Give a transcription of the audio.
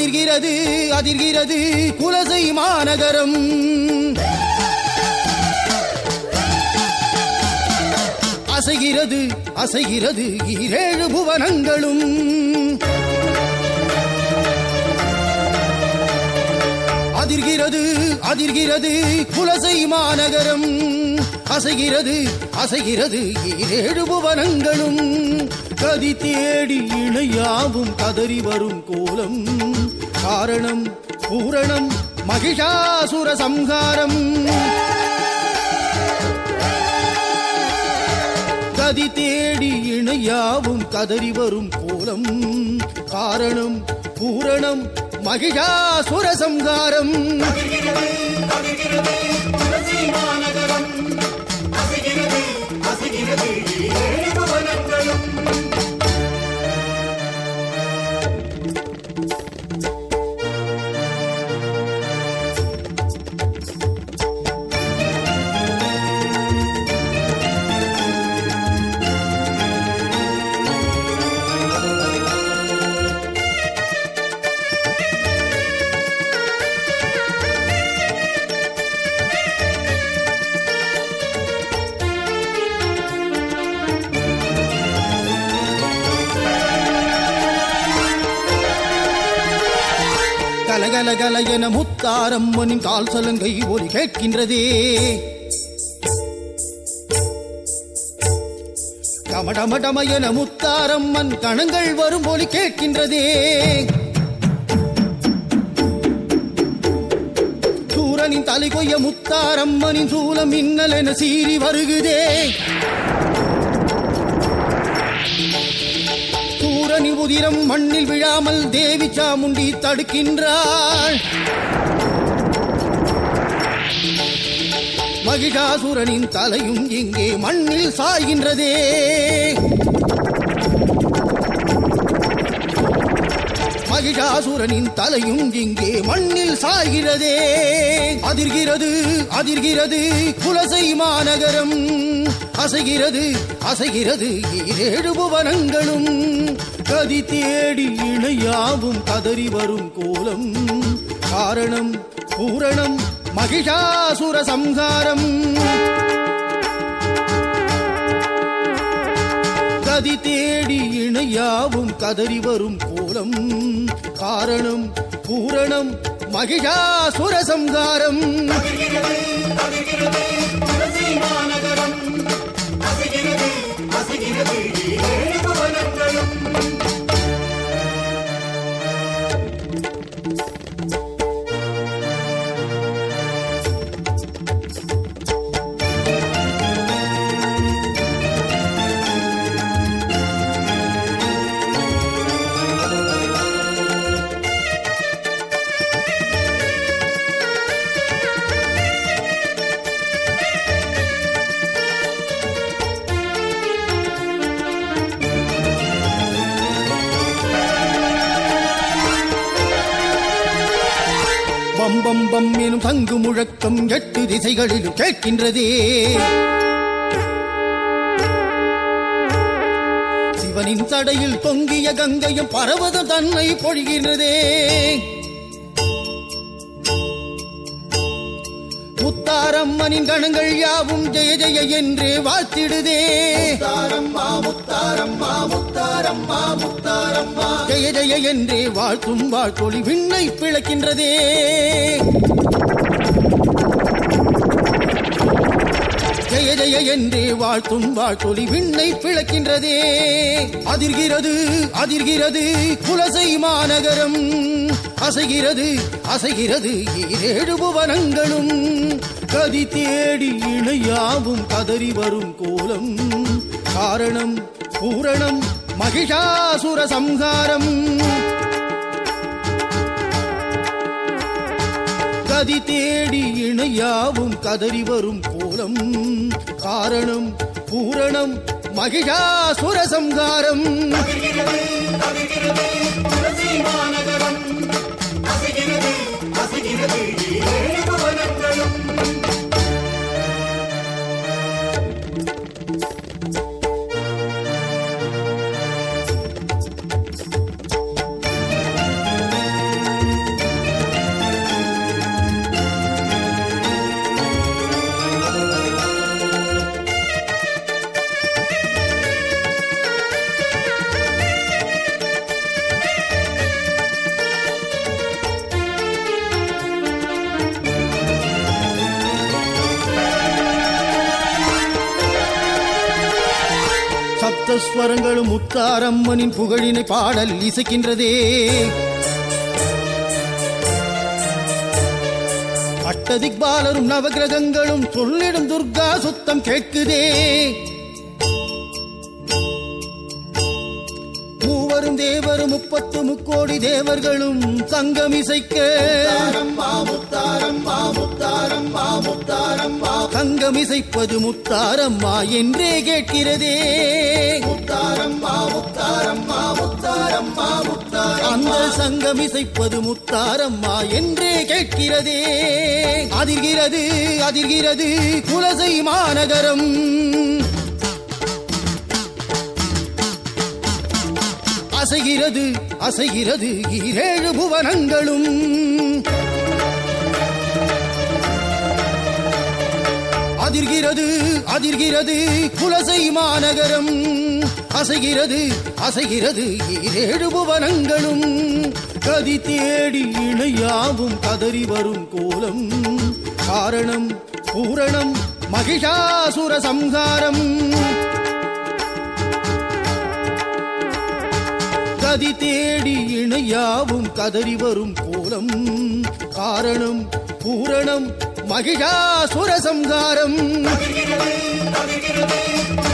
அதிர்கிறது அதிர்கிறது குலசை மாநகரம் அசைகிறது அசைகிறது ஈரேழு புவனங்களும் அதிர்கிறது அதிர்கிறது குலசை மாநகரம் அசைகிறது அசைகிறது ஈரேழு புவனங்களும் கதி தேடி இணையாவும் கதறி வரும் கோலம் காரணம் பூரணம் மகிஷாசுர சம்ஹாரம் கதி தேடி இணையாவும் கதறி வரும் கோலம் காரணம் பூரணம் மகிஷாசுர சம்ஹாரம் கலகல கல என முத்தாரம்மனின் கால் சலங்கை ஒலி கேட்கின்றதே டமடமடம என முத்தாரம்மன் கணங்கள் வரும் ஒலி கேட்கின்றதே சூரனின் தலை கொய்ய முத்தாரம்மனின் சூலம் மின்னல் என சீறி வருகுதே சூரனி உதிரம் மண்ணில் விழாமல் தேவி சாமுண்டி தடுக்கின்றாள் மகிஷாசுரனின் தலையும் இங்கே மண்ணில் சாய்கின்றதே மகிஷாசுரனின் தலையும் இங்கே மண்ணில் சாய்கிறதே அதிர்கிறது அதிர்கிறது குலசை மாநகரம் அசைகிறது அசைகிறது ஈரேழு புவனங்களும் கதி தேடி இணையாவும் கதறி வரும் கோலம் காரணம் பூரணம் மகிஷாசுர சம்ஹாரம் கதி தேடி இணையாவும் கதறி வரும் கோலம் காரணம் பூரணம் மகிஷாசுர சம்ஹாரம் பம் பம் பம் எனும் தங்கு முழக்கம் எட்டு திசைகளிலும் கேட்கின்றதே சிவனின் சடையில் தொங்கிய கங்கையும் பரவதம் தன்னை பொழிகின்றதே முத்தாரம்மனின் கணங்கள் யாவும் ஜெய ஜெய என்று வாழ்த்திடுதே முத்தாரம்மா முத்தாரம்மா முத்தாரம்மா முத்தாரம்மா ஜெய ஜெய என்று வாழ்த்தும் வாழ்த்தொழி விண்ணை பிளக்கின்றதே ஜெய ஜெய என்று வாழ்த்தும் வாழ்த்தொழி விண்ணை பிளக்கின்றதே அதிர்கிறது அதிர்கிறது குலசை மாநகரம் அசைகிறது அசைகிறது ஈரேழு புவனங்களும் கதி தேடி இணையாவும் கதறி வரும் கோலம் காரணம் பூரணம் மகிஷாசுர சம்ஹாரம் கதி தேடி இணையாவும் கதறி வரும் கோலம் காரணம் பூரணம் மகிஷாசுர சம்ஹாரம் நாதஸ்வரங்களும் முத்தாரம்மனின் புகழினை பாடல் இசைக்கின்றதே அட்டதிக்பாலரும் நவகிரகங்களும் சொல்லிடும் துர்கா சுத்தம் கேட்குதே மூவரும் தேவரும் முப்பத்து முக்கோடி தேவர்களும் சங்கமிசைக்க சங்கமிசைப்பது முத்தாரம்மா என்றே கேட்கிறதே அந்த சங்கமிசைப்பது முத்தாரம்மா என்றே கேட்கிறதே அதிர்கிறது அதிர்கிறது குலசை மாநகரம் அசைகிறது அசைகிறது ஈரேழு புவனங்களும் அதிர்கிறது அதிர்கிறது குலசை மாநகரம் அசைகிறது அசைகிறது ஈரேழு புவனங்களும் கதி தேடி இணையாவும் கதறி வரும் கோலம் காரணம் பூரணம் மகிஷாசுர சம்ஹாரம் கதி தேடி இணையாவும் கதறி வரும் கோலம் காரணம் பூரணம் மகிஷாசுர சம்ஹாரம்